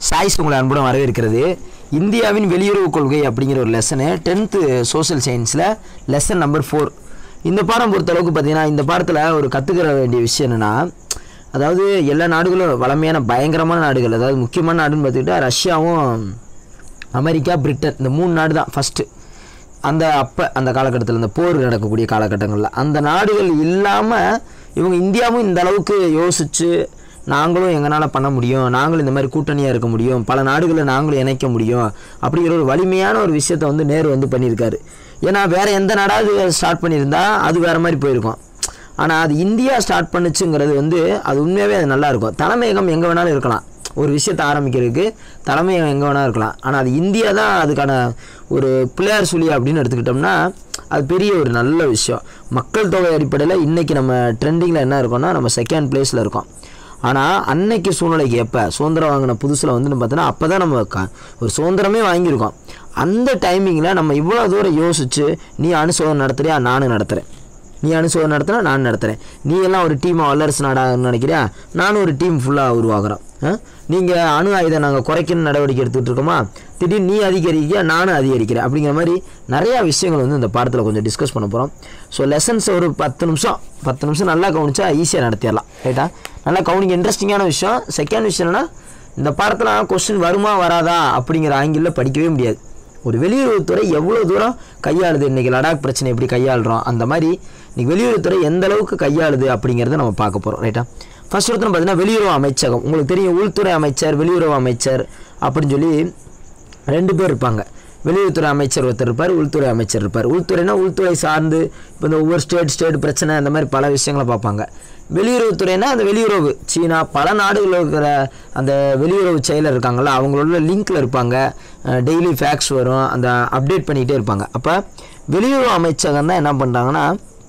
choice உங்களை அன்புடன் வரவேற்கிறது இந்தியாவின் வெளியுறவு கொள்கை அப்படிங்கிற ஒரு லெசனு டென்த்து சோஷியல் சயின்ஸில் லெசன் நம்பர் ஃபோர் இந்த பாடம் பொறுத்தளவுக்கு பார்த்தீங்கன்னா இந்த பாடத்தில் ஒரு கற்றுக்கிற வேண்டிய விஷயம் என்னென்னா அதாவது எல்லா நாடுகளும் வளமையான பயங்கரமான நாடுகள் அதாவது முக்கியமான நாடுன்னு பார்த்துக்கிட்டா ரஷ்யாவும் அமெரிக்கா பிரிட்டன் இந்த மூணு நாடு தான் ஃபஸ்ட்டு அந்த அப்போ அந்த காலகட்டத்தில் இந்த போர் நடக்கக்கூடிய காலகட்டங்களில் அந்த நாடுகள் இல்லாமல் இவங்க இந்தியாவும் இந்த அளவுக்கு யோசித்து நாங்களும் எங்களால் பண்ண முடியும் நாங்களும் இந்த மாதிரி கூட்டணியாக இருக்க முடியும் பல நாடுகளை நாங்களும் இணைக்க முடியும் அப்படிங்கிற ஒரு வலிமையான ஒரு விஷயத்தை வந்து நேரு வந்து பண்ணியிருக்காரு ஏன்னா வேறு எந்த நாடாவது ஸ்டார்ட் பண்ணியிருந்தா அது வேறு மாதிரி போயிருக்கும் ஆனால் அது இந்தியா ஸ்டார்ட் பண்ணுச்சுங்கிறது வந்து அது உண்மையாகவே அது நல்லா இருக்கும் தலைமையகம் எங்கே வேணாலும் இருக்கலாம் ஒரு விஷயத்தை ஆரம்பிக்கிறதுக்கு தலைமையகம் எங்கே வேணாலும் இருக்கலாம் ஆனால் அது இந்தியா தான் அதுக்கான ஒரு பிள்ளையார் சொல்லி அப்படின்னு எடுத்துக்கிட்டோம்னா அது பெரிய ஒரு நல்ல விஷயம் மக்கள் தொகை அடிப்படையில் இன்றைக்கி நம்ம ட்ரெண்டிங்கில் என்ன இருக்கோம்னா நம்ம செகண்ட் பிளேஸில் இருக்கோம் ஆனால் அன்னைக்கு சூழ்நிலைக்கு எப்போ சுதந்திரம் வாங்கின புதுசில் வந்து பார்த்தோன்னா அப்போ தான் நம்ம க ஒரு சுதந்திரமே வாங்கியிருக்கோம் அந்த டைமிங்கில் நம்ம இவ்வளோ தூரம் யோசித்து நீ அணுசோதனை நடத்துறியா நானும் நடத்துகிறேன் நீ அணுசோதனை நடத்துனா நான் நடத்துகிறேன் நீ எல்லாம் ஒரு டீமை வல்லரசு நாடாகணும்னு நினைக்கிறியா நானும் ஒரு டீம் ஃபுல்லாக உருவாக்குறோம் நீங்கள் அணு ஆயுதம் நாங்கள் குறைக்கணும் நடவடிக்கை எடுத்துகிட்டு இருக்கோமா திடீர்னு நீ அதிகரிக்க நானும் அதிகரிக்கிறேன் அப்படிங்கிற மாதிரி நிறையா விஷயங்கள் வந்து இந்த பாடத்தில் கொஞ்சம் டிஸ்கஸ் பண்ண போகிறோம் ஸோ லெசன்ஸ் ஒரு பத்து நிமிஷம் பத்து நிமிஷம் நல்லா கவனிச்சா ஈஸியாக நடத்திடலாம் ரைட்டா நல்லா கவனிக்க இன்ட்ரெஸ்டிங்கான விஷயம் செகண்ட் விஷயம் என்னன்னா இந்த பாடத்தில் கொஸ்டின் வருமா வராதா அப்படிங்கிற ஆங்கிளில் படிக்கவே முடியாது ஒரு வெளியுறவுத்துறை எவ்வளோ தூரம் கையாளுது இன்றைக்கி லடாக் பிரச்சனை எப்படி கையாளுறோம் அந்த மாதிரி இன்றைக்கி வெளியுறவுத்துறை எந்த அளவுக்கு கையாளுது அப்படிங்கிறத நம்ம பார்க்க போகிறோம் ரைட்டா ஃபர்ஸ்ட் ஒருத்தர் பார்த்தீங்கன்னா வெளியுறவு அமைச்சகம் உங்களுக்கு தெரியும் உள்துறை அமைச்சர் வெளியுறவு அமைச்சர் அப்படின்னு சொல்லி ரெண்டு பேர் இருப்பாங்க வெளியுறவுத்துறை அமைச்சர் ஒருத்தர் இருப்பார் உள்துறை அமைச்சர் இருப்பார் உள்துறைனா உள்துறை சார்ந்து இப்போ இந்த ஒவ்வொரு ஸ்டேட் ஸ்டேட் பிரச்சனை அந்த மாதிரி பல விஷயங்களை பார்ப்பாங்க வெளியுறவுத்துறைனா அந்த வெளியுறவு சீனா பல நாடுகளில் இருக்கிற அந்த வெளியுறவு செயலர் இருக்காங்கள்ல அவங்களோட லிங்க்கில் இருப்பாங்க டெய்லி ஃபேக்ஸ் வரும் அந்த அப்டேட் பண்ணிக்கிட்டே இருப்பாங்க அப்போ வெளியுறவு அமைச்சகம் தான் என்ன பண்ணுறாங்கன்னா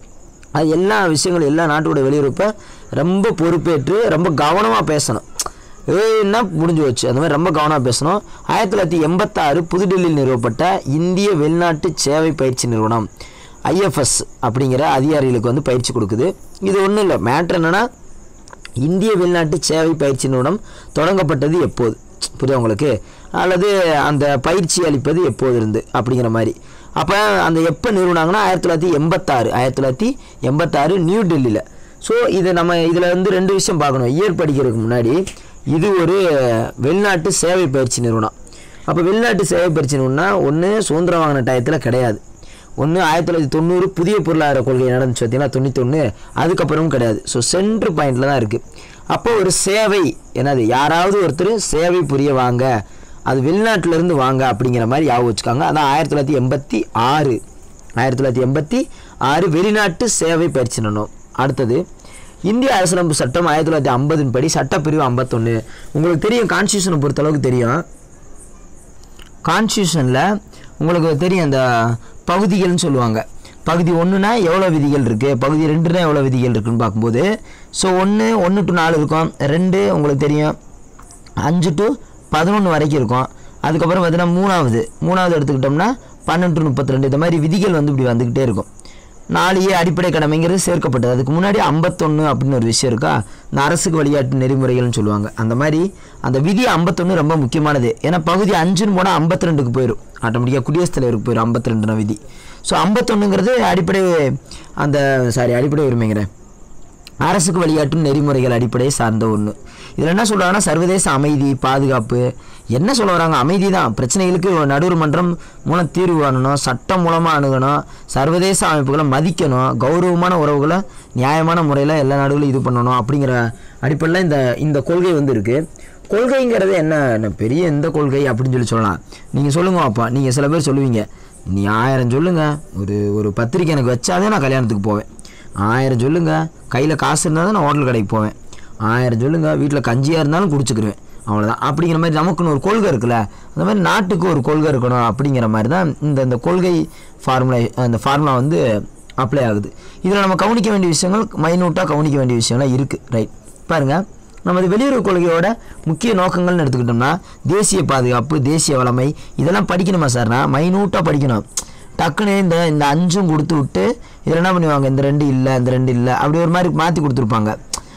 அது எல்லா விஷயங்களும் எல்லா நாட்டோட வெளியுறப்பை ரொம்ப பொறுப்பேற்று ரொம்ப கவனமாக பேசணும் ஏன்னா முடிஞ்சு வச்சு அந்த மாதிரி ரொம்ப கவனமாக பேசணும் ஆயிரத்தி தொள்ளாயிரத்தி எண்பத்தாறு புதுடெல்லியில் நிறுவப்பட்ட இந்திய வெளிநாட்டு சேவை பயிற்சி நிறுவனம் ஐஎஃப்எஸ் அப்படிங்கிற அதிகாரிகளுக்கு வந்து பயிற்சி கொடுக்குது இது ஒன்றும் இல்லை மேட்ரு என்னென்னா இந்திய வெளிநாட்டு சேவை பயிற்சி நிறுவனம் தொடங்கப்பட்டது எப்போது புரியுது உங்களுக்கு அல்லது அந்த பயிற்சி அளிப்பது எப்போது இருந்து அப்படிங்கிற மாதிரி அப்போ அந்த எப்போ நிறுவனாங்கன்னா ஆயிரத்தி தொள்ளாயிரத்தி எண்பத்தாறு ஆயிரத்தி தொள்ளாயிரத்தி எண்பத்தாறு நியூ டெல்லியில் ஸோ இதை நம்ம இதில் வந்து ரெண்டு விஷயம் பார்க்கணும் இயர் படிக்கிறதுக்கு முன்னாடி இது ஒரு வெளிநாட்டு சேவை பயிற்சி நிறுவனம் அப்போ வெளிநாட்டு சேவை பயிற்சி நிறுவனம்னா ஒன்று சுதந்திரம் வாங்கின டயத்தில் கிடையாது ஒன்று ஆயிரத்தி தொள்ளாயிரத்தி தொண்ணூறு புதிய பொருளாதார கொள்கை நடந்துச்சு பார்த்தீங்கன்னா தொண்ணூத்தொன்று அதுக்கப்புறமும் கிடையாது ஸோ சென்ட்ரு பாயிண்டில் தான் இருக்குது அப்போ ஒரு சேவை என்னது யாராவது ஒருத்தர் சேவை புரிய வாங்க அது வெளிநாட்டிலேருந்து வாங்க அப்படிங்கிற மாதிரி ஞாபகம் வச்சுக்காங்க அதான் ஆயிரத்தி தொள்ளாயிரத்தி எண்பத்தி ஆறு ஆயிரத்தி தொள்ளாயிரத்தி எண்பத்தி ஆறு வெளிநாட்டு சேவை பயிற்சி நிறுவனம் அடுத்தது இந்திய அரசியலமைப்பு சட்டம் ஆயிரத்தி தொள்ளாயிரத்தி ஐம்பதின் படி சட்டப்பிரிவு ஐம்பத்தொன்று உங்களுக்கு தெரியும் கான்ஸ்டியூஷனை பொறுத்தளவுக்கு தெரியும் கான்ஸ்டியூஷனில் உங்களுக்கு தெரியும் அந்த பகுதிகள்னு சொல்லுவாங்க பகுதி ஒன்றுனா எவ்வளோ விதிகள் இருக்குது பகுதி ரெண்டுனா எவ்வளோ விதிகள் இருக்குன்னு பார்க்கும்போது ஸோ ஒன்று ஒன்று டு நாலு இருக்கும் ரெண்டு உங்களுக்கு தெரியும் அஞ்சு டு பதினொன்று வரைக்கும் இருக்கும் அதுக்கப்புறம் பார்த்தீங்கன்னா மூணாவது மூணாவது எடுத்துக்கிட்டோம்னா பன்னெண்டு டு முப்பத்தி ரெண்டு இந்த மாதிரி விதிகள் வந்து இப்படி வந்துக்கிட்டே இருக்கும் நாளையே அடிப்படை கடமைங்கிறது சேர்க்கப்பட்டது அதுக்கு முன்னாடி ஐம்பத்தொன்று அப்படின்னு ஒரு விஷயம் இருக்கா இந்த அரசுக்கு வழிகாட்டு நெறிமுறைகள்னு சொல்லுவாங்க அந்த மாதிரி அந்த விதி ஐம்பத்தொன்று ரொம்ப முக்கியமானது ஏன்னா பகுதி அஞ்சுன்னு போனால் ஐம்பத்தி ரெண்டுக்கு போயிடும் ஆட்டோமேட்டிக்காக குடியரசுத் தலைவருக்கு போயிடும் ஐம்பத்தி ரெண்டுன விதி ஸோ ஐம்பத்தொன்னுங்கிறது அடிப்படை அந்த சாரி அடிப்படை உரிமைங்கிறேன் அரசுக்கு வழிகாட்டும் நெறிமுறைகள் அடிப்படையை சார்ந்த ஒன்று இதில் என்ன சொல்கிறாங்கன்னா சர்வதேச அமைதி பாதுகாப்பு என்ன சொல்ல வராங்க அமைதி தான் பிரச்சனைகளுக்கு நடுவர் மன்றம் மூலம் தீர்வு காணணும் சட்டம் மூலமாக அணுகணும் சர்வதேச அமைப்புகளை மதிக்கணும் கௌரவமான உறவுகளை நியாயமான முறையில் எல்லா நாடுகளும் இது பண்ணணும் அப்படிங்கிற அடிப்படையில் இந்த இந்த கொள்கை வந்து இருக்குது கொள்கைங்கிறது என்ன பெரிய எந்த கொள்கை அப்படின்னு சொல்லி சொல்லலாம் நீங்கள் சொல்லுங்க அப்பா நீங்கள் சில பேர் சொல்லுவீங்க நீ ஆயிரம் சொல்லுங்கள் ஒரு ஒரு பத்திரிக்கை எனக்கு வச்சாதே நான் கல்யாணத்துக்கு போவேன் ஆயிரம் சொல்லுங்கள் கையில் காசு இருந்தால் தான் நான் ஹோட்டல் கடைக்கு போவேன் ஆயிரம் சொல்லுங்கள் வீட்டில் கஞ்சியாக இருந்தாலும் குடிச்சுக்கிருவேன் அவ்வளோதான் அப்படிங்கிற மாதிரி நமக்குன்னு ஒரு கொள்கை இருக்குல்ல அந்த மாதிரி நாட்டுக்கு ஒரு கொள்கை இருக்கணும் அப்படிங்கிற மாதிரி தான் இந்த இந்த கொள்கை ஃபார்முலா அந்த ஃபார்முலா வந்து அப்ளை ஆகுது இதில் நம்ம கவனிக்க வேண்டிய விஷயங்கள் மைனூட்டாக கவனிக்க வேண்டிய விஷயம்லாம் இருக்குது ரைட் பாருங்கள் நமது வெளியுறவு கொள்கையோட முக்கிய நோக்கங்கள்னு எடுத்துக்கிட்டோம்னா தேசிய பாதுகாப்பு தேசிய வளமை இதெல்லாம் படிக்கணுமா சார்னா மைனூட்டாக படிக்கணும் டக்குன்னு இந்த இந்த அஞ்சும் கொடுத்து விட்டு இதில் என்ன பண்ணுவாங்க இந்த ரெண்டு இல்லை இந்த ரெண்டு இல்லை அப்படி ஒரு மாதிரி மாற்றி கொடுத்துருப்பாங்க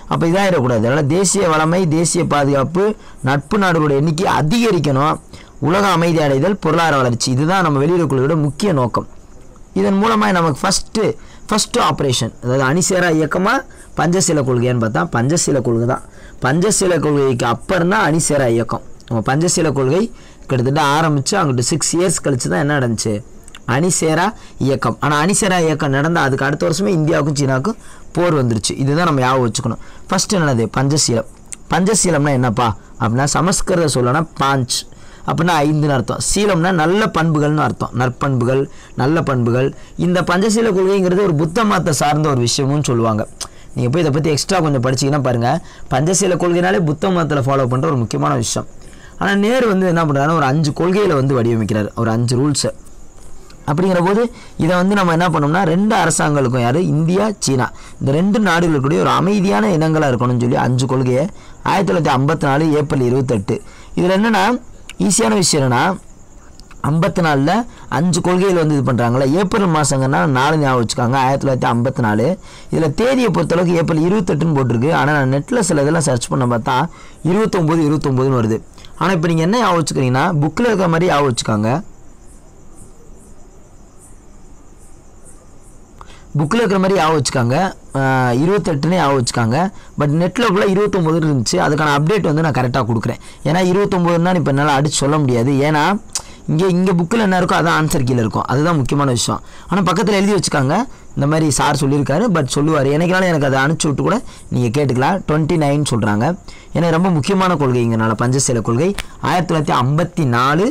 அப்போ இதாகிடக்கூடாது அதனால் தேசிய வளமை தேசிய பாதுகாப்பு நட்பு நாடுகளோட எண்ணிக்கை அதிகரிக்கணும் உலக அமைதி அடைதல் பொருளாதார வளர்ச்சி இதுதான் நம்ம வெளியுறவு கொள்கையோட முக்கிய நோக்கம் இதன் மூலமாக நமக்கு ஃபஸ்ட்டு ஃபஸ்ட்டு ஆப்ரேஷன் அதாவது அணிசேரா இயக்கமாக பஞ்சசீல கொள்கைன்னு பார்த்தா பஞ்சசீல கொள்கை தான் பஞ்சசீல கொள்கைக்கு அப்புறம் தான் அணிசேரா இயக்கம் நம்ம பஞ்சசீல கொள்கை கிட்டத்தட்ட ஆரம்பித்து அங்கிட்டு சிக்ஸ் இயர்ஸ் கழிச்சு தான் என்ன நடந்துச்சு அணிசேரா இயக்கம் ஆனால் அணிசேரா இயக்கம் நடந்தால் அதுக்கு அடுத்த வருஷமே இந்தியாவுக்கும் சீனாவுக்கும் போர் வந்துருச்சு இதுதான் நம்ம ஞாபகம் வச்சுக்கணும் ஃபஸ்ட்டு என்னது பஞ்சசீலம் பஞ்சசீலம்னா என்னப்பா அப்படின்னா சமஸ்கிருத சொல்லனா பாஞ்ச் அப்படின்னா ஐந்துன்னு அர்த்தம் சீலம்னா நல்ல பண்புகள்னு அர்த்தம் நற்பண்புகள் நல்ல பண்புகள் இந்த பஞ்சசீல கொள்கைங்கிறது ஒரு புத்த மதத்தை சார்ந்த ஒரு விஷயமும் சொல்லுவாங்க நீங்கள் போய் இதை பற்றி எக்ஸ்ட்ரா கொஞ்சம் படிச்சீங்கன்னா பாருங்கள் பஞ்சசீல கொள்கைனாலே புத்த மதத்தில் ஃபாலோ பண்ணுற ஒரு முக்கியமான விஷயம் ஆனால் நேரு வந்து என்ன பண்ணுறாருன்னா ஒரு அஞ்சு கொள்கையில் வந்து வடிவமைக்கிறார் ஒரு அஞ்சு ரூல்ஸை அப்படிங்கிற போது இதை வந்து நம்ம என்ன பண்ணோம்னா ரெண்டு அரசாங்கங்களுக்கும் யார் இந்தியா சீனா இந்த ரெண்டு நாடுகளுக்குடைய ஒரு அமைதியான இனங்களாக இருக்கணும்னு சொல்லி அஞ்சு கொள்கையை ஆயிரத்தி தொள்ளாயிரத்தி ஐம்பத்தி நாலு ஏப்ரல் இருபத்தெட்டு இதில் என்னென்னா ஈஸியான விஷயம் என்னென்னா ஐம்பத்தி நாலில் அஞ்சு கொள்கைகள் வந்து இது பண்ணுறாங்களே ஏப்ரல் மாதங்கன்னா நாலு ஞாபகம் வச்சுக்காங்க ஆயிரத்தி தொள்ளாயிரத்தி ஐம்பத்தி நாலு இதில் தேதியை பொறுத்தளவுக்கு ஏப்ரல் இருபத்தெட்டுன்னு போட்டிருக்கு ஆனால் நான் நெட்டில் சில இதெல்லாம் சர்ச் பண்ண பார்த்தா இருபத்தொம்போது இருபத்தொம்போதுன்னு வருது ஆனால் இப்போ நீங்கள் என்ன ஞாபகம் வச்சுக்கிறீங்கன்னா புக்கில் இருக்கிற மாதிரி ஞாபகம் வச்சுக்காங்க புக்கில் இருக்கிற மாதிரி ஞாபகம் வச்சுக்காங்க இருபத்தெட்டுனே ஞாபகம் வச்சுக்காங்க பட் நெட்டில் கூட இருபத்தொம்போது இருந்துச்சு அதுக்கான அப்டேட் வந்து நான் கரெக்டாக கொடுக்குறேன் ஏன்னா இருபத்தொம்போதுனா இப்போ என்னால் அடிச்சு சொல்ல முடியாது ஏன்னா இங்கே இங்கே புக்கில் என்ன இருக்கோ அதான் ஆன்சர் கீழே இருக்கும் அதுதான் முக்கியமான விஷயம் ஆனால் பக்கத்தில் எழுதி வச்சுக்காங்க இந்த மாதிரி சார் சொல்லியிருக்காரு பட் சொல்லுவார் எனக்குனாலும் எனக்கு அதை அனுப்பிச்சி விட்டு கூட நீங்கள் கேட்டுக்கலாம் டுவெண்ட்டி நைன் சொல்கிறாங்க ஏன்னா ரொம்ப முக்கியமான கொள்கைங்கனால பஞ்சசீல கொள்கை ஆயிரத்தி தொள்ளாயிரத்தி ஐம்பத்தி நாலு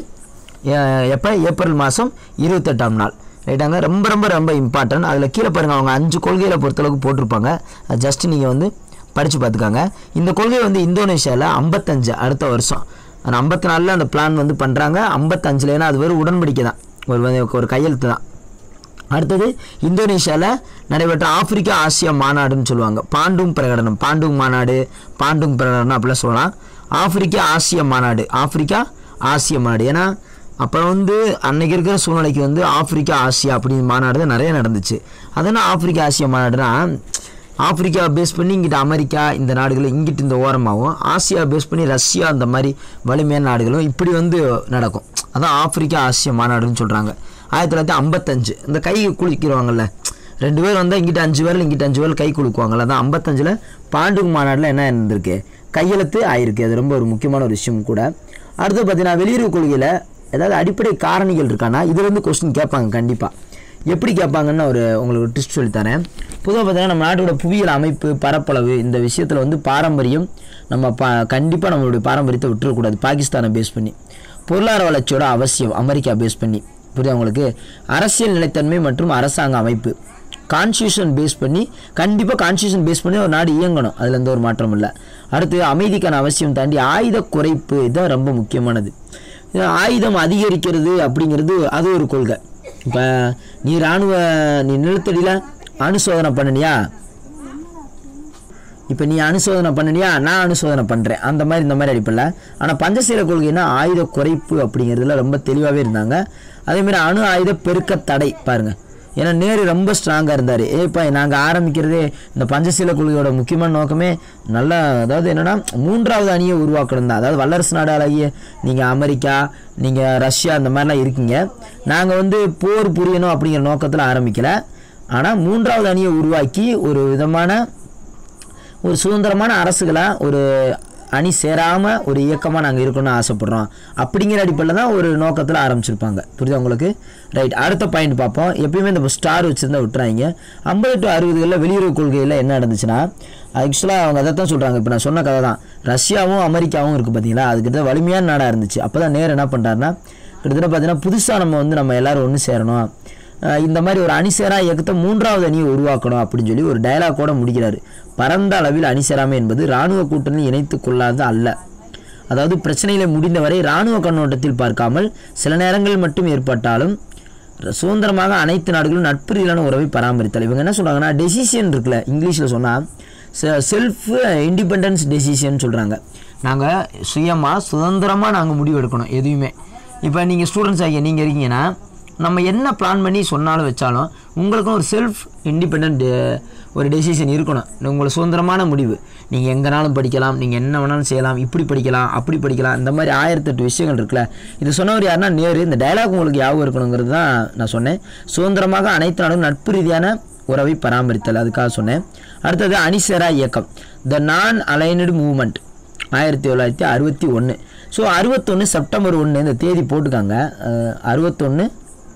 எப்போ ஏப்ரல் மாதம் இருபத்தெட்டாம் நாள் ரைட்டாங்க ரொம்ப ரொம்ப ரொம்ப இம்பார்ட்டன்ட் அதில் கீழே பாருங்கள் அவங்க அஞ்சு கொள்கையில் பொறுத்தளவுக்கு போட்டிருப்பாங்க ஜஸ்ட் நீங்கள் வந்து படித்து பார்த்துக்காங்க இந்த கொள்கை வந்து இந்தோனேஷியாவில் ஐம்பத்தஞ்சு அடுத்த வருஷம் அந்த ஐம்பத்தி நாலில் அந்த பிளான் வந்து பண்ணுறாங்க ஐம்பத்தஞ்சில் ஏன்னா அது வெறும் உடன்படிக்கை தான் ஒரு வந்து ஒரு கையெழுத்து தான் அடுத்தது இந்தோனேஷியாவில் நடைபெற்ற ஆப்பிரிக்கா ஆசியா மாநாடுன்னு சொல்லுவாங்க பாண்டும் பிரகடனம் பாண்டும் மாநாடு பாண்டும் பிரகடனம் அப்படிலாம் சொல்லலாம் ஆப்பிரிக்கா ஆசிய மாநாடு ஆப்பிரிக்கா ஆசிய மாநாடு ஏன்னா அப்போ வந்து அன்னைக்கு இருக்கிற சூழ்நிலைக்கு வந்து ஆப்பிரிக்கா ஆசியா அப்படின்னு மாநாடு தான் நிறைய நடந்துச்சு அதனால் ஆப்பிரிக்கா ஆசியா மாநாடுனா ஆப்பிரிக்கா பேஸ் பண்ணி இங்கிட்ட அமெரிக்கா இந்த நாடுகள் இங்கிட்டு இந்த ஓரமாகவும் ஆசியா பேஸ் பண்ணி ரஷ்யா அந்த மாதிரி வலிமையான நாடுகளும் இப்படி வந்து நடக்கும் அதான் ஆப்பிரிக்கா ஆசிய மாநாடுன்னு சொல்கிறாங்க ஆயிரத்தி தொள்ளாயிரத்தி ஐம்பத்தஞ்சு இந்த கை குளிக்கிறவாங்கல்ல ரெண்டு பேர் வந்தால் இங்கிட்ட அஞ்சு பேர் இங்கிட்ட அஞ்சு பேர் கை குலுக்குவாங்கல்ல அதான் ஐம்பத்தஞ்சில் பாண்டுங் மாநாட்டில் என்ன இருந்திருக்கு கையெழுத்து ஆயிருக்கு அது ரொம்ப ஒரு முக்கியமான ஒரு விஷயம் கூட அடுத்து பார்த்தீங்கன்னா வெளியுறவு கொள்கையில் ஏதாவது அடிப்படை காரணிகள் இருக்கானா இதுல இருந்து கொஸ்டின் கேட்பாங்க கண்டிப்பாக எப்படி கேட்பாங்கன்னு ஒரு உங்களுக்கு ட்விஸ்ட் சொல்லித்தரேன் பொதுவாக பார்த்தீங்கன்னா நம்ம நாட்டோட புவியியல் அமைப்பு பரப்பளவு இந்த விஷயத்தில் வந்து பாரம்பரியம் நம்ம பா கண்டிப்பாக நம்மளுடைய பாரம்பரியத்தை விட்டுறக்கூடாது பாகிஸ்தானை பேஸ் பண்ணி பொருளாதார வளர்ச்சியோட அவசியம் அமெரிக்கா பேஸ் பண்ணி புரியுதா உங்களுக்கு அரசியல் நிலைத்தன்மை மற்றும் அரசாங்க அமைப்பு கான்ஸ்டியூஷன் பேஸ் பண்ணி கண்டிப்பாக கான்ஸ்டியூஷன் பேஸ் பண்ணி ஒரு நாடு இயங்கணும் அதில் எந்த ஒரு மாற்றமும் இல்லை அடுத்து அமைதிக்கான அவசியம் தாண்டி ஆயுத குறைப்பு இதுதான் ரொம்ப முக்கியமானது இது ஆயுதம் அதிகரிக்கிறது அப்படிங்கிறது அது ஒரு கொள்கை இப்போ நீ இராணுவ நீ நிலத்தடியில் அணுசோதனை பண்ணனியா இப்போ நீ அனுசோதனை பண்ணனியா நான் அனுசோதனை பண்ணுறேன் அந்த மாதிரி இந்த மாதிரி அடிப்பில்ல ஆனால் பஞ்சசீல கொள்கைனா ஆயுத குறைப்பு அப்படிங்கிறதுல ரொம்ப தெளிவாகவே இருந்தாங்க அதேமாதிரி அணு ஆயுத பெருக்க தடை பாருங்கள் ஏன்னா நேரு ரொம்ப ஸ்ட்ராங்காக இருந்தார் ஏப்பா நாங்கள் ஆரம்பிக்கிறதே இந்த பஞ்சசீல கொள்கையோட முக்கியமான நோக்கமே நல்லா அதாவது என்னென்னா மூன்றாவது அணியை உருவாக்கணும் தான் அதாவது வல்லரசு நாடாளாகிய நீங்கள் அமெரிக்கா நீங்கள் ரஷ்யா அந்த மாதிரிலாம் இருக்கீங்க நாங்கள் வந்து போர் புரியணும் அப்படிங்கிற நோக்கத்தில் ஆரம்பிக்கலை ஆனால் மூன்றாவது அணியை உருவாக்கி ஒரு விதமான ஒரு சுதந்திரமான அரசுகளாக ஒரு அணி சேராமல் ஒரு இயக்கமாக நாங்கள் இருக்கணும்னு ஆசைப்படுறோம் அப்படிங்கிற அடிப்படையில் தான் ஒரு நோக்கத்தில் ஆரம்பிச்சிருப்பாங்க புரியுதா உங்களுக்கு ரைட் அடுத்த பாயிண்ட் பார்ப்போம் எப்பயுமே இந்த ஸ்டார் வச்சுருந்தா விட்டுறாங்க ஐம்பது டு அறுபதுகளில் வெளியுறவு கொள்கையில் என்ன நடந்துச்சுன்னா ஆக்சுவலாக அவங்க அதை தான் சொல்கிறாங்க இப்போ நான் சொன்ன கதை தான் ரஷ்யாவும் அமெரிக்காவும் இருக்குது பார்த்தீங்களா அதுக்கிட்ட வலிமையான நாடாக இருந்துச்சு அப்போ தான் நேர் என்ன பண்ணுறாருன்னா கிட்டத்தட்ட பார்த்தீங்கன்னா புதுசாக நம்ம வந்து நம்ம எல்லோரும் ஒன்று சேரணும் அஹ் இந்த மாதிரி ஒரு அணிசேரா இயக்கத்தை மூன்றாவது அணியை உருவாக்கணும் அப்படின்னு சொல்லி ஒரு டயலாக்கோட முடிக்கிறாரு பரந்த அளவில் அணிசேராமை என்பது இராணுவ கூட்டணி இணைத்து கொள்ளாத அல்ல அதாவது பிரச்சனைகளை முடிந்தவரை இராணுவ கண்ணோட்டத்தில் பார்க்காமல் சில நேரங்களில் மட்டும் ஏற்பட்டாலும் சுதந்திரமாக அனைத்து நாடுகளும் நட்பு ரீதியிலான உறவை பராமரித்தல் இவங்க என்ன சொல்கிறாங்கன்னா டெசிஷன் இருக்குல்ல இங்கிலீஷில் சொன்னால் செல்ஃப் இண்டிபெண்டன்ஸ் டெசிஷன் சொல்கிறாங்க நாங்கள் சுயமாக சுதந்திரமாக நாங்கள் முடிவு எடுக்கணும் எதுவுமே இப்போ நீங்கள் ஸ்டூடெண்ட்ஸ் ஆகிய நீங்கள் இருக்கீங்கன்னா நம்ம என்ன பிளான் பண்ணி சொன்னாலும் வச்சாலும் உங்களுக்கும் ஒரு செல்ஃப் இண்டிபெண்ட் ஒரு டெசிஷன் இருக்கணும் உங்களுக்கு சுதந்திரமான முடிவு நீங்கள் எங்கேனாலும் படிக்கலாம் நீங்கள் என்ன வேணாலும் செய்யலாம் இப்படி படிக்கலாம் அப்படி படிக்கலாம் இந்த மாதிரி ஆயிரத்தெட்டு விஷயங்கள் இருக்குல்ல இது சொன்னவர் யாருன்னா நேரு இந்த டயலாக் உங்களுக்கு ஞாபகம் இருக்கணுங்கிறது தான் நான் சொன்னேன் சுதந்திரமாக அனைத்து நாடும் நட்பு ரீதியான உறவை பராமரித்தல் அதுக்காக சொன்னேன் அடுத்தது அணிசரா இயக்கம் த நான் அலைனடு மூவ்மெண்ட் ஆயிரத்தி தொள்ளாயிரத்தி அறுபத்தி ஒன்று ஸோ அறுபத்தொன்று செப்டம்பர் ஒன்று இந்த தேதி போட்டுக்காங்க அறுபத்தொன்று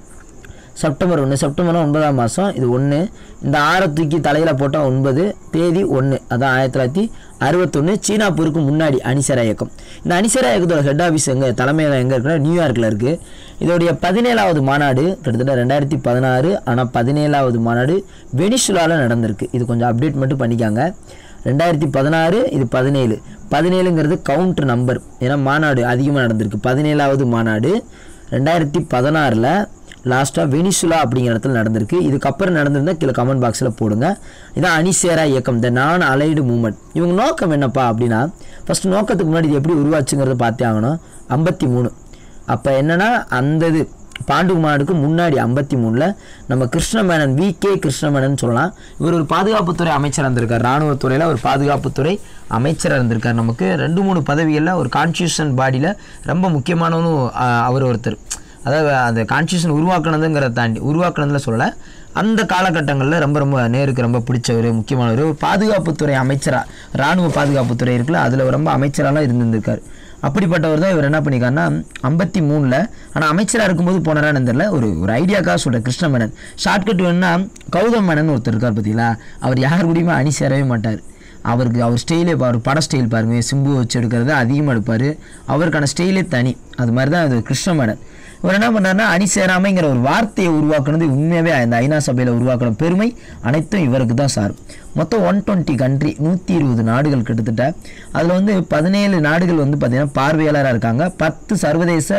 செப்டம்பர் ஒன்று செப்டம்பர் ஒன்பதாம் மாதம் இது ஒன்று இந்த ஆறை தூக்கி தலையில் போட்டால் ஒன்பது தேதி ஒன்று அதான் ஆயிரத்தி தொள்ளாயிரத்தி அறுபத்தொன்று சீனா போருக்கு முன்னாடி அணிசரா இயக்கம் இந்த அணிசரா இயக்கத்தோட ஹெட் ஆஃபீஸ் எங்கே தலைமையகம் எங்கே இருக்குன்னா நியூயார்க்கில் இருக்குது இதோடைய பதினேழாவது மாநாடு கிட்டத்தட்ட ரெண்டாயிரத்தி பதினாறு ஆனால் பதினேழாவது மாநாடு வெனிசுலாவில் நடந்திருக்கு இது கொஞ்சம் அப்டேட் மட்டும் பண்ணிக்காங்க ரெண்டாயிரத்தி பதினாறு இது பதினேழு பதினேழுங்கிறது கவுண்ட் நம்பர் ஏன்னா மாநாடு அதிகமாக நடந்திருக்கு பதினேழாவது மாநாடு ரெண்டாயிரத்தி பதினாறில் லாஸ்ட்டாக வெனிசுலா அப்படிங்கிற இடத்துல நடந்திருக்கு இதுக்கப்புறம் நடந்திருந்தா கீழே கமெண்ட் பாக்ஸில் போடுங்க இதான் அணிசேரா இயக்கம் த நான் அலைடு மூமெண்ட் இவங்க நோக்கம் என்னப்பா அப்படின்னா ஃபஸ்ட்டு நோக்கத்துக்கு முன்னாடி இது எப்படி உருவாச்சுங்கிறத பார்த்தே ஆகணும் ஐம்பத்தி மூணு அப்போ என்னன்னா அந்த இது பாண்டு மாநாடுக்கு முன்னாடி ஐம்பத்தி மூணில் நம்ம கிருஷ்ணமேனன் வி கே கிருஷ்ணமேனன் சொல்லலாம் இவர் ஒரு பாதுகாப்புத்துறை அமைச்சராக இருந்திருக்கார் இராணுவத்துறையில் ஒரு பாதுகாப்புத்துறை அமைச்சராக இருந்திருக்கார் நமக்கு ரெண்டு மூணு பதவிகளில் ஒரு கான்ஸ்டியூஷன் பாடியில் ரொம்ப முக்கியமானவனும் ஆஹ், அவர் ஒருத்தர் அதாவது அந்த கான்ஸ்டியூஷன் உருவாக்குனதுங்கிறத தாண்டி உருவாக்குனதுல சொல்லலை அந்த காலகட்டங்களில் ரொம்ப ரொம்ப நேருக்கு ரொம்ப பிடிச்சவர் முக்கியமானவர் ஒரு பாதுகாப்புத்துறை அமைச்சராக இராணுவ பாதுகாப்புத்துறை இருக்குல்ல அதில் ரொம்ப அமைச்சராலாம் இருந்திருக்கார் அப்படிப்பட்டவர் தான் இவர் என்ன பண்ணிக்காருன்னா ஐம்பத்தி மூணில் ஆனால் அமைச்சராக இருக்கும்போது போனாரான்னு தெரியல ஒரு ஒரு ஐடியாக்காக சொல்கிறேன் கிருஷ்ணமேனன் ஷார்ட்கட் வேணும்னா கௌதம் மேனன் ஒருத்தர் இருக்கார் பார்த்தீங்களா அவர் யார் கூடயுமே அணி சேரவே மாட்டார் அவருக்கு அவர் ஸ்டைலே அவர் பட ஸ்டைல் பாருங்க சிம்பு வச்சு எடுக்கிறது அதிகமாக எடுப்பார் அவருக்கான ஸ்டைலே தனி அது மாதிரி தான் அது கிருஷ்ணமேனன் இவர் என்ன பண்ணாருன்னா அணி சேராமைங்கிற ஒரு வார்த்தையை உருவாக்குனது உண்மையாகவே அந்த ஐநா சபையில் உருவாக்கின பெருமை அனைத்தும் இவருக்கு தான் சார் மொத்தம் ஒன் டுவெண்ட்டி கண்ட்ரி நூற்றி இருபது நாடுகள் கிட்டத்தட்ட அதில் வந்து பதினேழு நாடுகள் வந்து பார்த்திங்கன்னா பார்வையாளராக இருக்காங்க பத்து சர்வதேச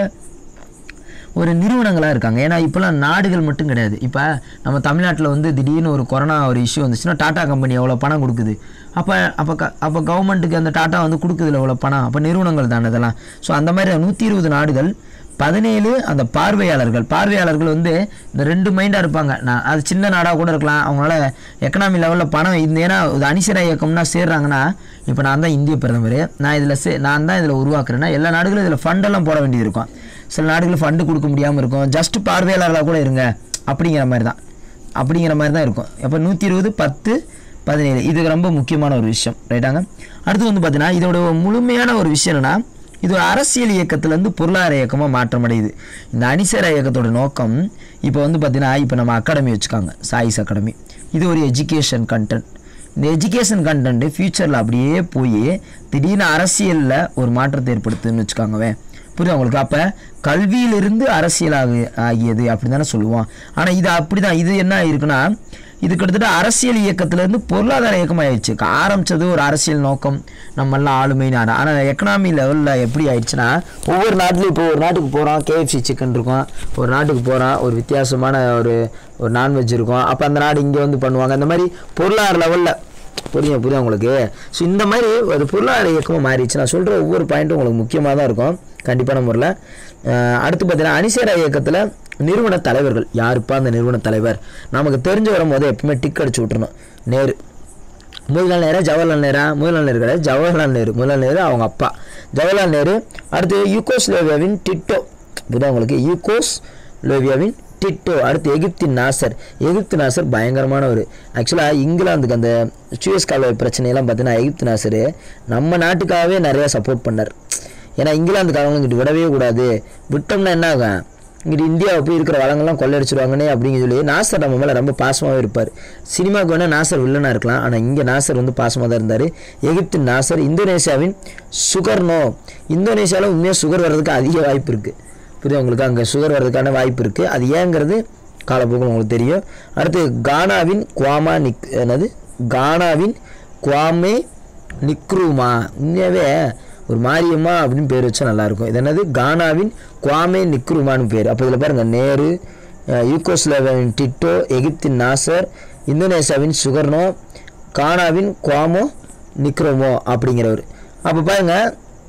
ஒரு நிறுவனங்களாக இருக்காங்க ஏன்னா இப்போலாம் நாடுகள் மட்டும் கிடையாது இப்போ நம்ம தமிழ்நாட்டில் வந்து திடீர்னு ஒரு கொரோனா ஒரு இஷ்யூ வந்துச்சுன்னா டாடா கம்பெனி எவ்வளோ பணம் கொடுக்குது அப்போ அப்போ க அப்போ கவர்மெண்ட்டுக்கு அந்த டாட்டா வந்து கொடுக்குதுல எவ்வளோ பணம் அப்போ நிறுவனங்கள் தானே இதெல்லாம் ஸோ அந்த மாதிரி நூற்றி இருபது நாடுகள் பதினேழு அந்த பார்வையாளர்கள் பார்வையாளர்கள் வந்து இந்த ரெண்டு மைண்டாக இருப்பாங்க நான் அது சின்ன நாடாக கூட இருக்கலாம் அவங்களால எக்கனாமி லெவலில் பணம் இந்த ஏன்னா இது அணிசரா இயக்கம்னா சேர்றாங்கன்னா இப்போ நான் தான் இந்திய பிரதமர் நான் இதில் சே நான் தான் இதில் உருவாக்குறேன்னா எல்லா நாடுகளும் இதில் ஃபண்டெல்லாம் போட வேண்டியது இருக்கும் சில நாடுகள் ஃபண்டு கொடுக்க முடியாமல் இருக்கும் ஜஸ்ட் பார்வையாளர்களாக கூட இருங்க அப்படிங்கிற மாதிரி தான் அப்படிங்கிற மாதிரி தான் இருக்கும் அப்போ நூற்றி இருபது பத்து பதினேழு இது ரொம்ப முக்கியமான ஒரு விஷயம் ரைட்டாங்க அடுத்து வந்து பார்த்தீங்கன்னா இதோட முழுமையான ஒரு விஷயம் என்னன்னா இது ஒரு அரசியல் இயக்கத்துலேருந்து பொருளாதார இயக்கமாக மாற்றமடையுது இந்த அணிசர இயக்கத்தோட நோக்கம் இப்போ வந்து பார்த்தீங்கன்னா இப்போ நம்ம அகாடமி வச்சுக்காங்க சாயிஸ் அகாடமி இது ஒரு எஜுகேஷன் கண்டென்ட் இந்த எஜுகேஷன் கண்டென்ட் ஃப்யூச்சரில் அப்படியே போய் திடீர்னு அரசியலில் ஒரு மாற்றத்தை ஏற்படுத்துன்னு வச்சுக்காங்கவே புரியுது உங்களுக்கு அப்போ கல்வியிலிருந்து அரசியல் ஆகு ஆகியது அப்படி தானே சொல்லுவோம் ஆனால் இது அப்படி தான் இது என்ன இருக்குன்னா இது கிட்டத்தட்ட அரசியல் இயக்கத்திலேருந்து பொருளாதார இயக்கமாகிடுச்சு ஆரம்பிச்சது ஒரு அரசியல் நோக்கம் நம்மெல்லாம் ஆளுமை நாடு ஆனால் எக்கனாமி லெவலில் எப்படி ஆயிடுச்சுன்னா ஒவ்வொரு நாட்டிலையும் இப்போ ஒரு நாட்டுக்கு போகிறோம் கேஎஃப்சி சிக்கன் இருக்கும் ஒரு நாட்டுக்கு போகிறோம் ஒரு வித்தியாசமான ஒரு ஒரு நான்வெஜ் இருக்கும் அப்போ அந்த நாடு இங்கே வந்து பண்ணுவாங்க அந்த மாதிரி பொருளாதார லெவலில் புரியும் புரியும் உங்களுக்கு ஸோ இந்த மாதிரி அது பொருளாதார இயக்கமாக மாறிடுச்சு நான் சொல்கிற ஒவ்வொரு பாயிண்ட்டும் உங்களுக்கு முக்கியமாக தான் இருக்கும் கண்டிப்பான முறையில் அஹ் அடுத்து பார்த்தீங்கன்னா அணிசேரா இயக்கத்தில் நிறுவன தலைவர்கள் யாருப்பா அந்த நிறுவன தலைவர் நமக்கு தெரிஞ்சு வரும்போது எப்பவுமே டிக் அடிச்சு விட்டுறணும் நேரு முதல்நாள் நேரா ஜவஹர்லால் நேரா முதல்நாள் நேரு கிடையாது ஜவஹர்லால் நேரு முதல்நாள் நேரு அவங்க அப்பா ஜவஹர்லால் நேரு அடுத்து யூகோஸ்லேவியாவின் டிட்டோ புரியுதா உங்களுக்கு யூகோஸ் லோவியாவின் டிட்டோ அடுத்து எகிப்தின் நாசர் எகிப்து நாசர் பயங்கரமானவர் ஆக்சுவலாக இங்கிலாந்துக்கு அந்த சுயஸ் கால்வாய் பிரச்சனையெல்லாம் பார்த்தீங்கன்னா எகிப்து நாசர் நம்ம நாட்டுக்காகவே நிறையா சப்போர்ட் பண்ணார் ஏன்னா இங்கிலாந்துக்காரங்களும் இங்கிட்டு விடவே கூடாது விட்டோம்னா என்ன ஆகும் இங்கிட்டு இந்தியாவை போய் இருக்கிற வளங்கள்லாம் கொள்ளடிச்சிருவாங்கன்னே அப்படின்னு சொல்லி நாசர் நம்ம மேலே ரொம்ப பாசமாகவே இருப்பார் சினிமாவுக்கு வேணால் நாசர் வில்லனாக இருக்கலாம் ஆனால் இங்கே நாசர் வந்து பாசமாக தான் இருந்தார் எகிப்தின் நாசர் இந்தோனேசியாவின் சுகர்னோ இந்தோனேசியாவில் உண்மையாக சுகர் வர்றதுக்கு அதிக வாய்ப்பு இருக்குது புரியுது உங்களுக்கு அங்கே சுகர் வர்றதுக்கான வாய்ப்பு இருக்குது அது ஏங்கிறது காலப்போக்கில் உங்களுக்கு தெரியும் அடுத்து கானாவின் குவாமா நிக் என்னது கானாவின் குவாமே நிக்ரூமா உண்மையாகவே ஒரு மாரியம்மா அப்படின்னு பேர் வச்சா நல்லாயிருக்கும் இது என்னது கானாவின் குவாமே நிக்ருமான்னு பேர் அப்போ இதில் பாருங்கள் நேரு அஹ், யூகோஸ்லேவியாவின் டிட்டோ எகிப்தின் நாசர் இந்தோனேசியாவின் சுகர்னோ கானாவின் குவாமோ நிக்ரோமோ அப்படிங்கிறவர் அப்போ பாருங்கள்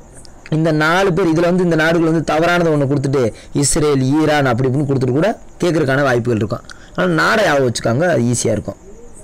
இந்த நாலு பேர் இதில் வந்து இந்த நாடுகள் வந்து தவறானதை ஒன்று கொடுத்துட்டு இஸ்ரேல் ஈரான் அப்படி இப்படின்னு கொடுத்துட்டு கூட கேட்குறதுக்கான வாய்ப்புகள் இருக்கும் ஆனால் நாடை ஞாபகம் வச்சுக்காங்க அது ஈஸியாக இருக்கும்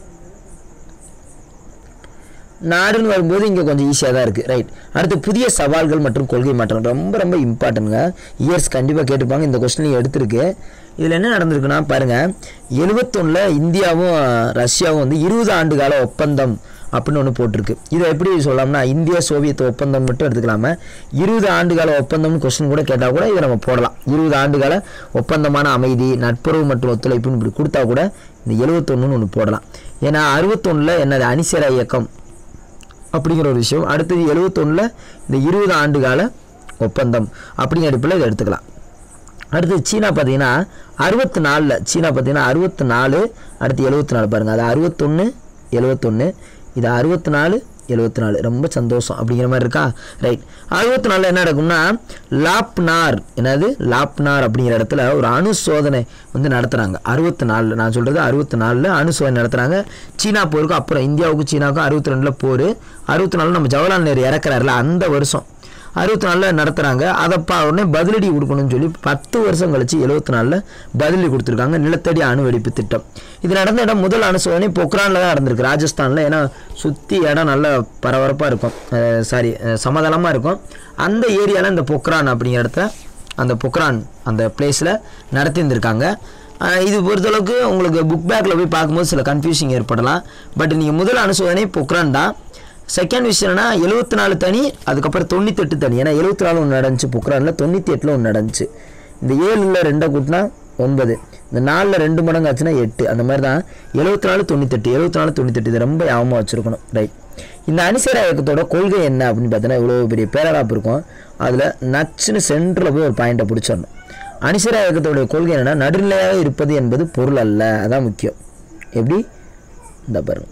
நாடுன்னு வரும்போது இங்கே கொஞ்சம் ஈஸியாக தான் இருக்குது ரைட் அடுத்து புதிய சவால்கள் மற்றும் கொள்கை மாற்றம் ரொம்ப ரொம்ப இம்பார்ட்டன்ங்க இயர்ஸ் கண்டிப்பாக கேட்டுப்பாங்க இந்த கொஸ்டினையும் எடுத்திருக்கு இதில் என்ன நடந்திருக்குன்னா பாருங்கள் எழுபத்தொன்னில் இந்தியாவும் ரஷ்யாவும் வந்து இருபது ஆண்டு கால ஒப்பந்தம் அப்படின்னு ஒன்று போட்டிருக்கு இதை எப்படி சொல்லலாம்னா இந்தியா சோவியத் ஒப்பந்தம் மட்டும் எடுத்துக்கலாம இருபது ஆண்டு கால ஒப்பந்தம்னு கொஸ்டின் கூட கேட்டால் கூட இதை நம்ம போடலாம் இருபது ஆண்டு கால ஒப்பந்தமான அமைதி நட்புறவு மற்றும் ஒத்துழைப்புன்னு இப்படி கொடுத்தா கூட இந்த எழுபத்தொன்னுன்னு ஒன்று போடலாம் ஏன்னா அறுபத்தொன்னில் என்னது அணிசர இயக்கம் அப்படிங்கிற ஒரு விஷயம் அடுத்தது எழுபத்தொன்னில் இந்த இருபது ஆண்டு கால ஒப்பந்தம் அப்படிங்கிற அடிப்படையில் இதை எடுத்துக்கலாம் அடுத்து சீனா பார்த்தீங்கன்னா அறுபத்தி நாலில் சீனா பார்த்தீங்கன்னா அறுபத்தி நாலு அடுத்து எழுபத்தி நாலு பாருங்கள் அது அறுபத்தொன்று எழுபத்தொன்று இது அறுபத்தி நாலு எழுபத்தி நாலு ரொம்ப சந்தோஷம் அப்படிங்கிற மாதிரி இருக்கா ரைட் அறுபத்தி நாலில் என்ன நடக்கும்னா லாப்னார் என்னது லாப்னார் அப்படிங்கிற இடத்துல ஒரு அணு சோதனை வந்து நடத்துகிறாங்க அறுபத்தி நாலில் நான் சொல்கிறது அறுபத்தி நாலில் அணு சோதனை நடத்துகிறாங்க சீனா போருக்கும் அப்புறம் இந்தியாவுக்கும் சீனாவுக்கும் அறுபத்தி ரெண்டில் போர் அறுபத்தி நாலில் நம்ம ஜவஹர்லால் நேரு இறக்குறாருல அந்த வருஷம் அறுபத்தி நாலில் நடத்துகிறாங்க அதைப்பா உடனே பதிலடி கொடுக்கணும்னு சொல்லி பத்து வருஷம் கழிச்சு எழுபத்தி நாலில் பதிலடி கொடுத்துருக்காங்க நிலத்தடி அணு வெடிப்பு திட்டம் இது நடந்த இடம் முதல் அணு சோதனை பொக்ரானில் தான் நடந்திருக்கு ராஜஸ்தானில் ஏன்னா சுற்றி இடம் நல்ல பரபரப்பாக இருக்கும் சாரி சமதளமாக இருக்கும் அந்த ஏரியாவில் இந்த பொக்ரான் அப்படிங்கிற இடத்த அந்த பொக்ரான் அந்த பிளேஸில் நடத்தியிருந்திருக்காங்க அஹ் இது பொறுத்தளவுக்கு உங்களுக்கு புக் பேக்கில் போய் பார்க்கும்போது சில கன்ஃபியூஷன் ஏற்படலாம் பட் நீங்கள் முதல் அனுசோதனை பொக்ரான் தான் செகண்ட் விஷயம் என்னன்னா எழுபத்தி நாலு தனி அதுக்கப்புறம் தொண்ணூத்தெட்டு தனி ஏன்னா எழுபத்தி நாலு ஒன்று நடந்துச்சு பொக்ரானில் தொண்ணூற்றி எட்டில் ஒன்று நடந்துச்சு இந்த ஏழில் ரெண்டை கூட்டினா ஒன்பது இந்த நாலில் ரெண்டு மடங்கு ஆச்சுன்னா எட்டு அந்த மாதிரி தான் எழுபத்தி நாலு தொண்ணூத்தெட்டு எழுபத்தி நாலு தொண்ணூத்தெட்டு இது ரொம்ப ஞாபகமாக வச்சுருக்கணும் ரைட் இந்த அணிசர இயக்கத்தோட கொள்கை என்ன அப்படின்னு பார்த்தீங்கன்னா இவ்வளோ பெரிய பேரலாப்பு இருக்கும் அதில் நச்சுன்னு சென்டரில் போய் ஒரு பாயிண்ட்டை பிடிச்சிடணும் அணிசர இயக்கத்தோடைய கொள்கை என்னன்னா நடுநிலையாக இருப்பது என்பது பொருள் அல்ல அதான் முக்கியம் எப்படி இந்த பாருங்க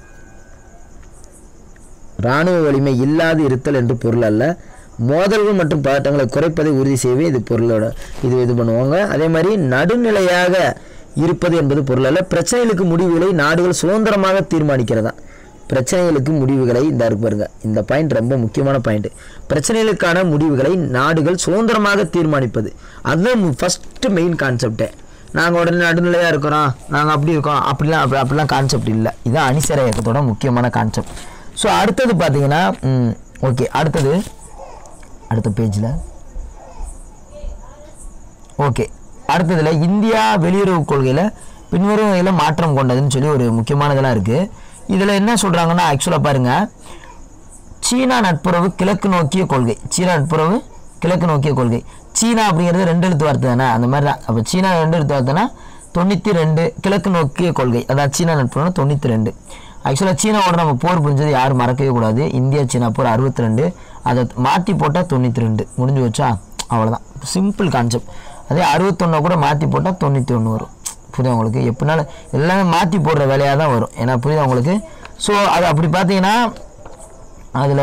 இராணுவ வலிமை இல்லாது இருத்தல் என்று பொருள் அல்ல மோதல்கள் மற்றும் பதட்டங்களை குறைப்பதை உறுதி செய்யவே இது பொருளோட இது இது பண்ணுவாங்க அதே மாதிரி நடுநிலையாக இருப்பது என்பது பொருள் அல்ல பிரச்சனைகளுக்கு முடிவுகளை நாடுகள் சுதந்திரமாக தீர்மானிக்கிறதா பிரச்சனைகளுக்கு முடிவுகளை இந்த இருக்கு பாருங்க இந்த பாயிண்ட் ரொம்ப முக்கியமான பாயிண்ட் பிரச்சனைகளுக்கான முடிவுகளை நாடுகள் சுதந்திரமாக தீர்மானிப்பது அதுதான் ஃபஸ்ட்டு மெயின் கான்செப்டே நாங்கள் உடனே நடுநிலையாக இருக்கிறோம் நாங்கள் அப்படி இருக்கோம் அப்படிலாம் அப்படி அப்படிலாம் கான்செப்ட் இல்லை இதுதான் அணிசர இயக்கத்தோட முக்கியமான கான்செப்ட் ஸோ அடுத்தது பார்த்தீங்கன்னா ஓகே அடுத்தது அடுத்த பேஜில் ஓகே அடுத்ததுல இந்தியா வெளியுறவு கொள்கையில் பின்வரும் வகையில் மாற்றம் கொண்டதுன்னு சொல்லி ஒரு முக்கியமானதெல்லாம் இருக்குது இதில் என்ன சொல்கிறாங்கன்னா ஆக்சுவலாக பாருங்கள் சீனா நட்புறவு கிழக்கு நோக்கிய கொள்கை சீனா நட்புறவு கிழக்கு நோக்கிய கொள்கை சீனா அப்படிங்கிறது ரெண்டு எழுத்து வார்த்தை தானே அந்த மாதிரி தான் அப்போ சீனா ரெண்டு எழுத்து வார்த்தைனா தொண்ணூற்றி ரெண்டு கிழக்கு நோக்கிய கொள்கை அதான் சீனா நட்புறவு தொண்ணூற்றி ரெண்டு ஆக்சுவலாக சீனாவோட நம்ம போர் புரிஞ்சது யாரும் மறக்கவே கூடாது இந்தியா சீனா போர் அறுபத்தி ரெண்டு அதை மாற்றி போட்டால் தொண்ணூற்றி ரெண்டு முடிஞ்சு வச்சா அவ்வளோதான் சிம்பிள் கான்செப்ட் அதே அறுபத்தொன்னை கூட மாற்றி போட்டால் தொண்ணூற்றி ஒன்று வரும் புரியுதா உங்களுக்கு எப்படினாலும் எல்லாமே மாற்றி போடுற வேலையாக தான் வரும் ஏன்னா புரியுதா உங்களுக்கு ஸோ அது அப்படி பார்த்தீங்கன்னா அதில்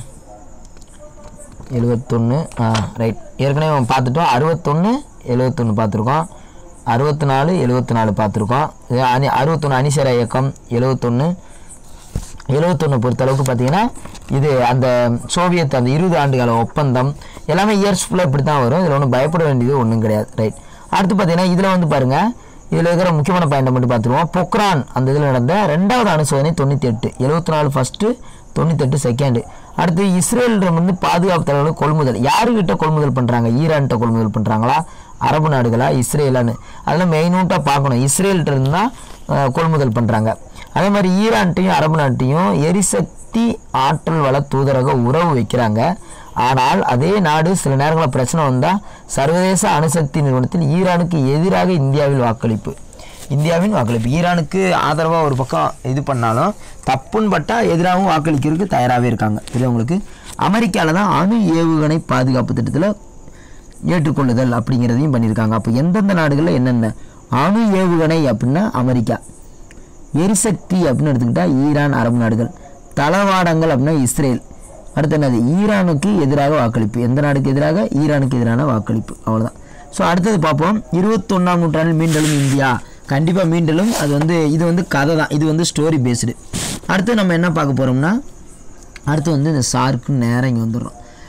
எழுபத்தொன்று ஆ ரைட் ஏற்கனவே நம்ம பார்த்துட்டோம் அறுபத்தொன்று எழுபத்தொன்று பார்த்துருக்கோம் அறுபத்தி நாலு எழுபத்தி நாலு பார்த்துருக்கோம் இது அணி அறுபத்தொன்று அணிசர இயக்கம் எழுபத்தொன்று எழுபத்தொன்று பொறுத்தளவுக்கு பார்த்தீங்கன்னா இது அந்த சோவியத் அந்த இருபது ஆண்டுகால ஒப்பந்தம் எல்லாமே இயர்ஸ் ஃபுல்லாக இப்படி தான் வரும் இதில் ஒன்றும் பயப்பட வேண்டியது ஒன்றும் கிடையாது ரைட் அடுத்து பார்த்தீங்கன்னா இதில் வந்து பாருங்கள் இதில் இருக்கிற முக்கியமான பாயிண்டை மட்டும் பார்த்துருவோம் பொக்ரான் அந்த இதில் நடந்த ரெண்டாவது அணுசோதனை தொண்ணூற்றி எட்டு எழுபத்தி நாலு ஃபஸ்ட்டு தொண்ணூத்தெட்டு செகண்டு அடுத்து இஸ்ரேலிடம் வந்து பாதுகாப்பு தலைவர்கள் கொள்முதல் யாருக்கிட்ட கொள்முதல் பண்ணுறாங்க ஈரான்கிட்ட கொள்முதல் பண்ணுறாங்களா அரபு நாடுகளா இஸ்ரேலான்னு அதெல்லாம் மெயினூட்டாக பார்க்கணும் இஸ்ரேல்கிட்ட இருந்து தான் அஹ், கொள்முதல் பண்ணுறாங்க அதே மாதிரி ஈரான்ட்டையும் அரபு நாட்டையும் எரிசக்தி ஆற்றல் வள தூதரக உறவு வைக்கிறாங்க ஆனால் அதே நாடு சில நேரங்களில் பிரச்சனை வந்தால் சர்வதேச அணுசக்தி நிறுவனத்தில் ஈரானுக்கு எதிராக இந்தியாவில் வாக்களிப்பு இந்தியாவின் வாக்களிப்பு ஈரானுக்கு ஆதரவாக ஒரு பக்கம் இது பண்ணாலும் தப்புன்னு பட்டா எதிராகவும் வாக்களிக்கிறதுக்கு தயாராகவே இருக்காங்க இது உங்களுக்கு அமெரிக்காவில் தான் அணு ஏவுகணை பாதுகாப்பு திட்டத்தில் ஏற்றுக்கொள்ளுதல் அப்படிங்கிறதையும் பண்ணியிருக்காங்க அப்போ எந்தெந்த நாடுகளில் என்னென்ன அணு ஏவுகணை அப்படின்னா அமெரிக்கா எரிசக்தி அப்படின்னு எடுத்துக்கிட்டா ஈரான் அரபு நாடுகள் தளவாடங்கள் அப்படின்னா இஸ்ரேல் அடுத்து என்னது ஈரானுக்கு எதிராக வாக்களிப்பு எந்த நாடுக்கு எதிராக ஈரானுக்கு எதிரான வாக்களிப்பு அவ்வளோதான் ஸோ அடுத்தது பார்ப்போம் இருபத்தொன்னாம் நூற்றாண்டில் மீண்டலும் இந்தியா கண்டிப்பாக மீண்டலும் அது வந்து இது வந்து கதை தான் இது வந்து ஸ்டோரி பேஸ்டு அடுத்து நம்ம என்ன பார்க்க போகிறோம்னா அடுத்து வந்து இந்த சார்க்கு நேரம் இங்கே வந்துடுறோம்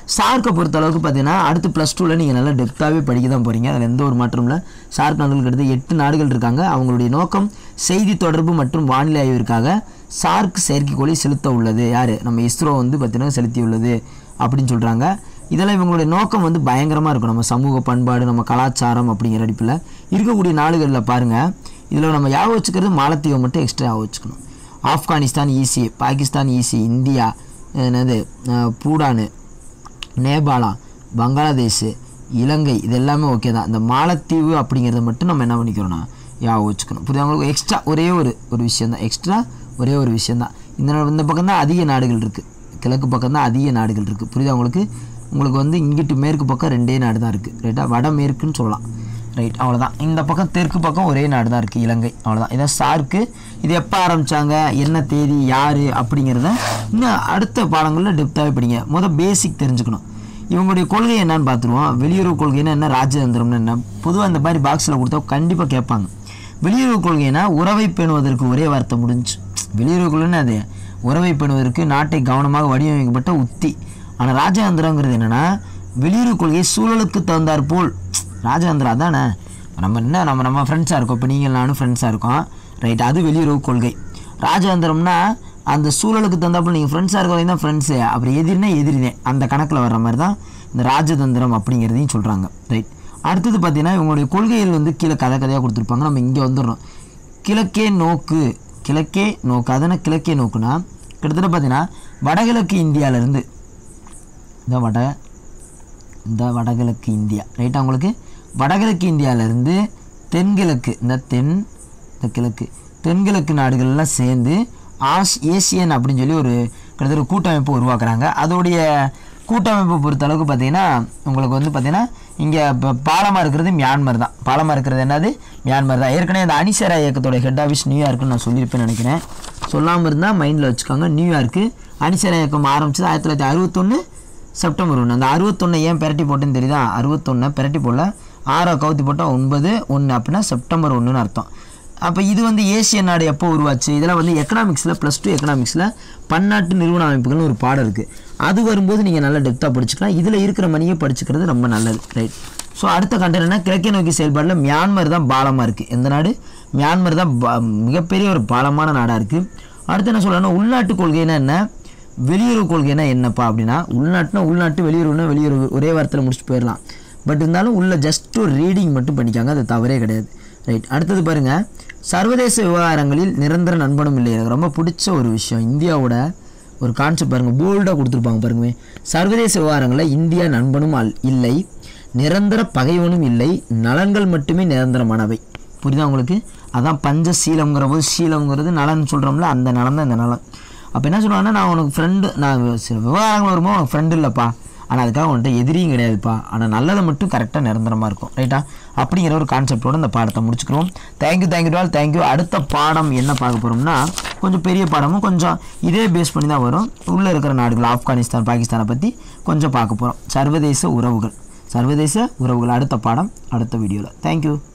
சார்க்கை பொறுத்த அளவுக்கு பார்த்தீங்கன்னா அடுத்து ப்ளஸ் டூவில் நீங்கள் நல்லா டெப்த்தாகவே படிக்க தான் போகிறீங்க அதில் எந்த ஒரு மாற்றமும் இல்லை சார்க் நாடுகளுக்கு அடுத்து எட்டு நாடுகள் இருக்காங்க அவங்களுடைய நோக்கம் செய்தி தொடர்பு மற்றும் வானிலை ஆய்விற்காக சார்க் செயற்கைக்கோளை செலுத்த உள்ளது யார் நம்ம இஸ்ரோ வந்து பார்த்தீங்கன்னா செலுத்தி உள்ளது அப்படின்னு சொல்கிறாங்க இதெல்லாம் இவங்களுடைய நோக்கம் வந்து பயங்கரமாக இருக்கும் நம்ம சமூக பண்பாடு நம்ம கலாச்சாரம் அப்படிங்கிற அடிப்பில் இருக்கக்கூடிய நாடுகளில் பாருங்கள் இதில் நம்ம ஞாபகம் வச்சுக்கிறது மாலத்தீவை மட்டும் எக்ஸ்ட்ரா ஞாபகம் வச்சுக்கணும் Afghanistan easy Pakistan easy India என்னது அஹ், பூடானு நேபாளா பங்களாதேஷ் இலங்கை இது எல்லாமே ஓகே தான் இந்த மாலத்தீவு அப்படிங்கிறத மட்டும் நம்ம என்ன பண்ணிக்கிறோம்னா ஞாபகம் வச்சுக்கணும் புரியுது அவங்களுக்கு எக்ஸ்ட்ரா ஒரே ஒரு ஒரு விஷயம் தான் எக்ஸ்ட்ரா ஒரே ஒரு விஷயம் தான் இந்த நா- இந்த பக்கம் தான் அதிக நாடுகள் இருக்குது கிழக்கு பக்கம் தான் அதிக நாடுகள் இருக்குது புரியுதா உங்களுக்கு உங்களுக்கு வந்து இங்கிட்டு மேற்கு பக்கம் ரெண்டே நாடு தான் இருக்குது ரைட்டா வட மேற்குன்னு சொல்லலாம் ரைட் அவ்வளோதான் இந்த பக்கம் தெற்கு பக்கம் ஒரே நாடு தான் இருக்குது இலங்கை அவ்வளோதான் இதான் சார்க்கு இது எப்போ ஆரம்பித்தாங்க என்ன தேதி யார் அப்படிங்கிறத இன்னும் அடுத்த பாடங்களில் டெப்த்தாகவே படிங்க முதல் பேசிக் தெரிஞ்சுக்கணும் இவங்களுடைய கொள்கை என்னன்னு பார்த்துருவோம் வெளியுறவு கொள்கைன்னா என்ன ராஜதந்திரம்னு என்ன பொதுவாக இந்த மாதிரி பாக்ஸில் கொடுத்தா கண்டிப்பாக கேட்பாங்க வெளியுறவு கொள்கைனா உறவை பேணுவதற்கு ஒரே வார்த்தை முடிஞ்சு வெளியுறவு கொள்கைன்னா அது உறவை பேணுவதற்கு நாட்டை கவனமாக வடிவமைக்கப்பட்ட உத்தி ஆனால் ராஜதந்திரங்கிறது என்னென்னா வெளியுறவு கொள்கை சூழலுக்கு தகுந்தாற் போல் ராஜதந்திரம் அதானே நம்ம என்ன நம்ம நம்ம ஃப்ரெண்ட்ஸாக இருக்கோம் இப்போ நீங்கள் நானும் ஃப்ரெண்ட்ஸாக இருக்கோம் ரைட் அது வெளியுறவு கொள்கை ராஜதந்திரம்னா அந்த சூழலுக்கு தகுந்தாப்புல நீங்கள் ஃப்ரெண்ட்ஸாக இருக்கிறவங்க தான் ஃப்ரெண்ட்ஸு அப்புறம் எதிரினே எதிரினே அந்த கணக்கில் வர்ற மாதிரி தான் இந்த ராஜதந்திரம் அப்படிங்கிறதையும் சொல்கிறாங்க ரைட் அடுத்தது பார்த்தீங்கன்னா இவங்களுடைய கொள்கைகள் வந்து கீழே கதை கதையாக கொடுத்துருப்பாங்க நம்ம இங்கே வந்துடுறோம் கிழக்கே நோக்கு கிழக்கே நோக்கு அதனால் கிழக்கே நோக்குனா கிட்டத்தட்ட பார்த்தீங்கன்னா வடகிழக்கு இந்தியாவிலேருந்து இந்த வட இந்த வடகிழக்கு இந்தியா ரைட்டா உங்களுக்கு வடகிழக்கு இந்தியாவிலேருந்து தென்கிழக்கு இந்த தென் இந்த கிழக்கு தென்கிழக்கு நாடுகள்லாம் சேர்ந்து ஆஸ் ஏசியன் அப்படின்னு சொல்லி ஒரு கிட்டத்தட்ட ஒரு கூட்டமைப்பு உருவாக்குறாங்க அதோடைய கூட்டமைப்பை பொறுத்த அளவுக்கு பார்த்தீங்கன்னா உங்களுக்கு வந்து பார்த்தீங்கன்னா இங்கே இப்போ பாலமாக இருக்கிறது மியான்மர் தான் பாலமாக இருக்கிறது என்னது மியான்மர் தான் ஏற்கனவே இந்த அனிசரா இயக்கத்தோட ஹெட் ஆஃபீஸ் நியூயார்க்குன்னு நான் சொல்லியிருப்பேன்னு நினைக்கிறேன் சொல்லாமல் இருந்தால் மைண்டில் வச்சுக்கோங்க நியூயார்க்கு அனிசரா இயக்கம் ஆரம்பிச்சது ஆயிரத்தி தொள்ளாயிரத்தி அறுபத்தொன்று செப்டம்பர் ஒன்று அந்த அறுபத்தொன்று ஏன் பெரட்டி போட்டேன்னு தெரியுதா அறுபத்தொன்று பெரட்டி போடல ஆறா கவுத்தி போட்டால் ஒன்பது ஒன்று அப்படின்னா செப்டம்பர் ஒன்றுன்னு அர்த்தம் அப்போ இது வந்து ஏசிய நாடு எப்போ உருவாச்சு இதெல்லாம் வந்து எக்கனாமிக்ஸில் ப்ளஸ் டூ எக்கனாமிக்ஸில் பன்னாட்டு நிறுவன அமைப்புகள்னு ஒரு பாடம் இருக்குது அது வரும்போது நீங்கள் நல்லா டெப்த்தாக படிச்சுக்கலாம் இதில் இருக்கிற மணியை படிச்சுக்கிறது ரொம்ப நல்லது ரைட் ஸோ அடுத்த கண்டென்ட் என்ன கிழக்கே நோக்கி செயல்பாடில் மியான்மர் தான் பாலமாக இருக்குது எந்த நாடு மியான்மர் தான் பா- மிகப்பெரிய ஒரு பாலமான நாடாக இருக்குது அடுத்து என்ன சொல்லணும்னா உள்நாட்டு கொள்கைன்னா என்ன வெளியுறவு கொள்கைனா என்னப்பா அப்படின்னா உள்நாட்டுனா உள்நாட்டு வெளியுறவுனா வெளியுறவு ஒரே வாரத்தில் முடிச்சுட்டு போயிடலாம் பட் இருந்தாலும் உள்ள ஜஸ்ட் ஒரு ரீடிங் மட்டும் பண்ணிக்காங்க அது தவறே கிடையாது ரைட் அடுத்தது பாருங்க சர்வதேச விவகாரங்களில் நிரந்தர நண்பனும் இல்லை எனக்கு ரொம்ப பிடிச்ச ஒரு விஷயம் இந்தியாவோட ஒரு கான்செப்ட் பாருங்க போல்டாக கொடுத்துருப்பாங்க பாருங்க சர்வதேச விவகாரங்களில் இந்தியா நண்பனும் அல் இல்லை நிரந்தர பகைவனும் இல்லை நலன்கள் மட்டுமே நிரந்தரமானவை புரியுதா உங்களுக்கு அதான் பஞ்சசீலம்ங்கிற போது சீலம்ங்கிறது நலன் சொல்கிறோம்ல அந்த நலன் தான் இந்த நலன் அப்போ என்ன சொல்லுவாங்கன்னா நான் உனக்கு ஃப்ரெண்டு நான் சில விவகாரங்கள் வரும்போது உனக்கு ஃப்ரெண்டு இல்லைப்பா ஆனால் அதுக்காக உன்கிட்ட எதிரியும் கிடையாதுப்பா ஆனால் நல்லதை மட்டும் கரெக்டாக நிரந்தரமாக இருக்கும் ரைட்டா அப்படிங்கிற ஒரு கான்செப்டோட இந்த பாடத்தை முடிச்சுக்கிறோம் தேங்க்யூ தேங்க்யூ டால் தேங்க்யூ அடுத்த பாடம் என்ன பார்க்க போகிறோம்னா கொஞ்சம் பெரிய பாடமும் கொஞ்சம் இதே பேஸ் பண்ணி தான் வரும் உள்ளே இருக்கிற நாடுகள் ஆப்கானிஸ்தான் பாகிஸ்தானை பற்றி கொஞ்சம் பார்க்க போகிறோம் சர்வதேச உறவுகள் சர்வதேச உறவுகள் அடுத்த பாடம் அடுத்த வீடியோவில் தேங்க்யூ